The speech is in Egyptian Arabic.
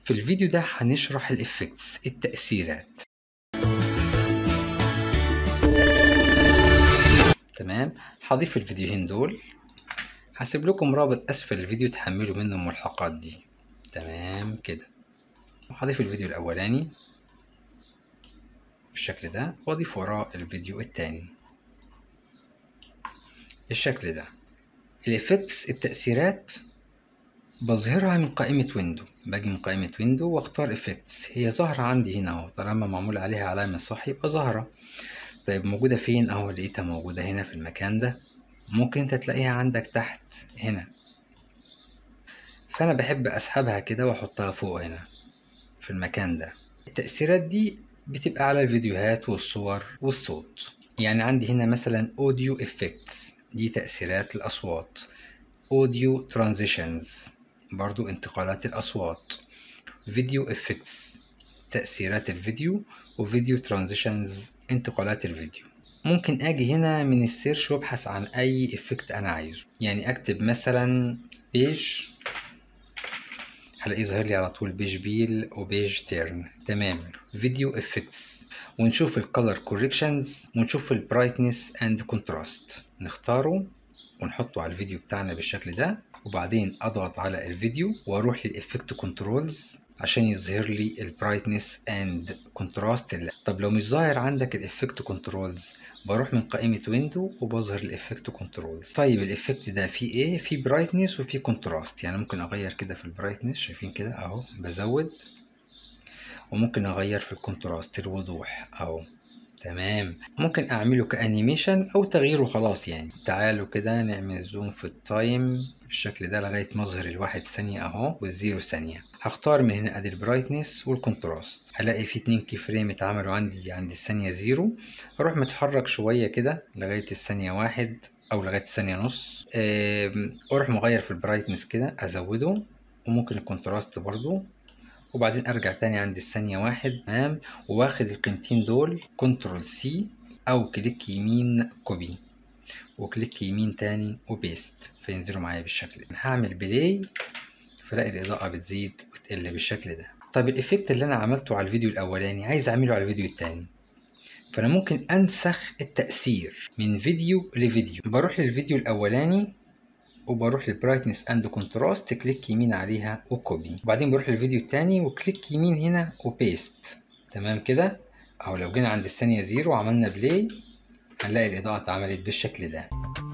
في الفيديو ده هنشرح الإفكتس التأثيرات تمام هضيف الفيديوهين دول هسيب لكم رابط أسفل الفيديو تحملوا منه الملحقات دي تمام كده هضيف الفيديو الأولاني بالشكل ده وأضيف وراه الفيديو التاني بالشكل ده الإفكتس التأثيرات بظهرها من قائمة ويندو باجي من قائمة ويندو واختار افكتس هي ظاهرة عندي هنا اهو طالما معمول عليها علامة صح يبقى ظاهرة طيب موجودة فين اهو لقيتها موجودة هنا في المكان ده ممكن انت تلاقيها عندك تحت هنا فانا بحب اسحبها كده واحطها فوق هنا في المكان ده التأثيرات دي بتبقى على الفيديوهات والصور والصوت يعني عندي هنا مثلا اوديو افكتس دي تأثيرات الأصوات اوديو ترانزيشنز برضو انتقالات الأصوات فيديو افكتس تأثيرات الفيديو وفيديو ترانزيشنز انتقالات الفيديو ممكن اجي هنا من السيرش وابحث عن اي افكت انا عايزه يعني اكتب مثلا بيج هلاقيه ظاهر لي على طول بيج بيل وبيج تيرن تمام فيديو افكتس ونشوف الكالر كوريكشنز ونشوف البرايتنس اند كونتراست نختاره ونحطه على الفيديو بتاعنا بالشكل ده وبعدين اضغط على الفيديو واروح للافكت كنترولز عشان يظهر لي البرايتنس اند كونتراست طب لو مش ظاهر عندك الافكت كنترولز بروح من قائمة ويندو وبظهر الافكت كنترولز طيب الافكت ده فيه ايه فيه برايتنس وفيه كونتراست يعني ممكن اغير كده في البرايتنس شايفين كده اهو بزود وممكن اغير في الكونتراست الوضوح اهو تمام ممكن اعمله كانيميشن او تغييره خلاص يعني تعالوا كده نعمل زوم في التايم بالشكل ده لغايه مظهر الواحد ثانيه اهو والزيرو ثانيه هختار من هنا ادي البرايتنس والكونتراست هلاقي في اتنين كي فريم اتعملوا عندي عند الثانيه زيرو اروح متحرك شويه كده لغايه الثانيه واحد او لغايه الثانيه نص اروح مغير في البرايتنس كده ازوده وممكن الكونتراست برضو وبعدين ارجع تاني عند الثانية واحد تمام واخد القيمتين دول كنترول سي او كليك يمين كوبي وكليك يمين تاني وبيست فينزلوا معايا بالشكل ده هعمل بلاي فلاقي الاضاءة بتزيد وتقل بالشكل ده طب الافكت اللي انا عملته على الفيديو الاولاني عايز اعمله على الفيديو التاني فانا ممكن انسخ التأثير من فيديو لفيديو بروح للفيديو الاولاني وبروح للبرايتنس اند كونتراست كليك يمين عليها وكوبي وبعدين بروح للفيديو التاني وكليك يمين هنا وبيست تمام كده اهو لو جينا عند الثانية زيرو وعملنا بلاي هنلاقي الإضاءة اتعملت بالشكل ده